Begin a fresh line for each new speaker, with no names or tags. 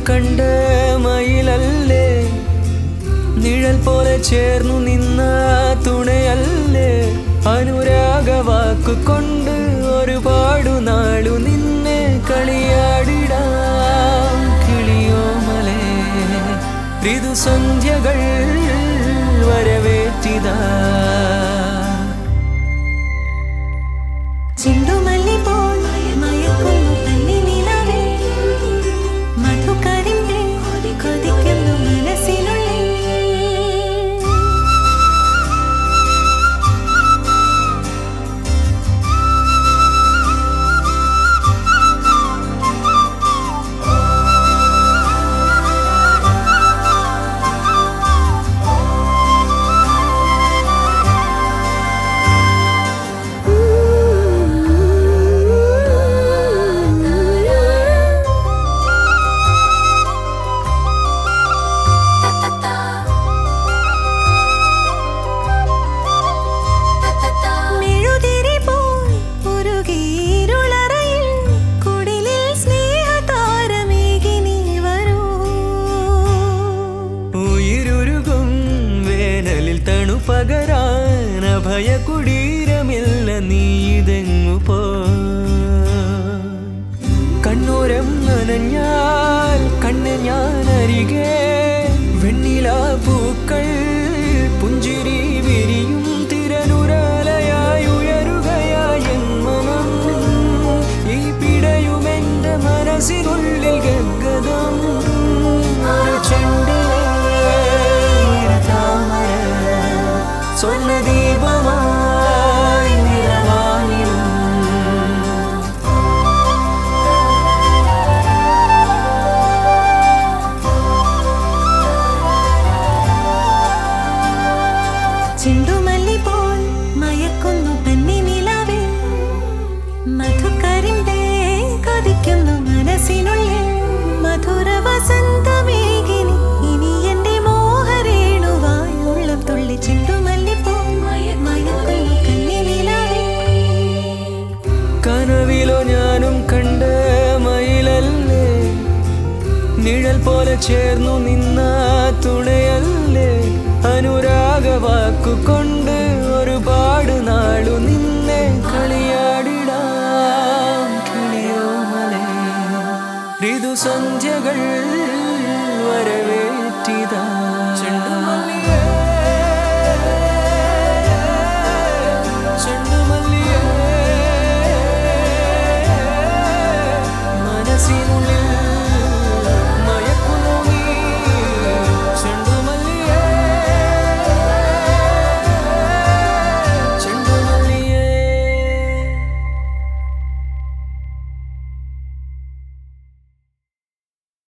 കണ്ട മയിലല്ലേ നിഴൽ പോലെ ചേർന്നു നിന്ന തുണയല്ലേ അനുരാഗ വാക്കുകൊണ്ട് ഒരുപാടു നാളു നിന്നെ കളിയാടിടാം കിളിയോമലേ ഋതുസന്ധ്യകൾ വരവേറ്റിതാ
ചെണ്ടുമല്ലി പോൽ മയക്കുന്നു തന്നി നിലാവേ മധുകരിമ്പേ കൊതിക്കുന്നു മനസ്സിനുള്ളിൽ മെഴുതിരി പോൽ ഉരുകിയിരുളറയിൽ കുടിലിൽ സ്നേഹതാരമേകി നീ വരൂ
ഉയിരുരുകും വേനലിൽ തണുപകരാൻ അഭയ കുടീരമില്ല നീതെങ്ങു പോ കണ്ണൂരം നനഞ്ഞാൽ കണ്ണ് ഞാൻ അരികെ വെണ്ണില പൂക്കൾ പുഞ്ചിരി വിരിയും തിരനുരാലയായി ഉയരുകയായി എൻ മനം ഈ പിടയുമെന്റെ മനസ്സിനുള്ളിൽ ഗദ്ഗതം ഒരു ചെണ്ടിലെ താമര സ്വർണ്ണദീപമായി നിറവാനിലും
ചെണ്ടുമല്ലി പോൽ മയക്കുന്നു തന്നി നിലാവേ മധുകരിമ്പേ കൊതിക്കുന്നു മനസ്സിനുള്ളിൽ മധുര വസന്തമേകിനി ഇനി എന്റെ മോഹരേണുവായി ഉള്ളം തുള്ളി ചെണ്ടുമല്ലി പോൽ മയക്കുന്നു കന്നി നിലാവേ
കനവിലോ ഞാനും കണ്ട മയിലല്ലേ നിഴൽ പോലെ ചേർന്നു നിന്ന തുണയല്ലേ അനുരാഗ വാക്കുകൊണ്ട് ഒരുപാട് നാളു നിന്നെ കളിയാടിടാം കിളിയോമലേ ഋതുസന്ധ്യകൾ വരവേറ്റിതാ ചെണ്ടുമല്ലി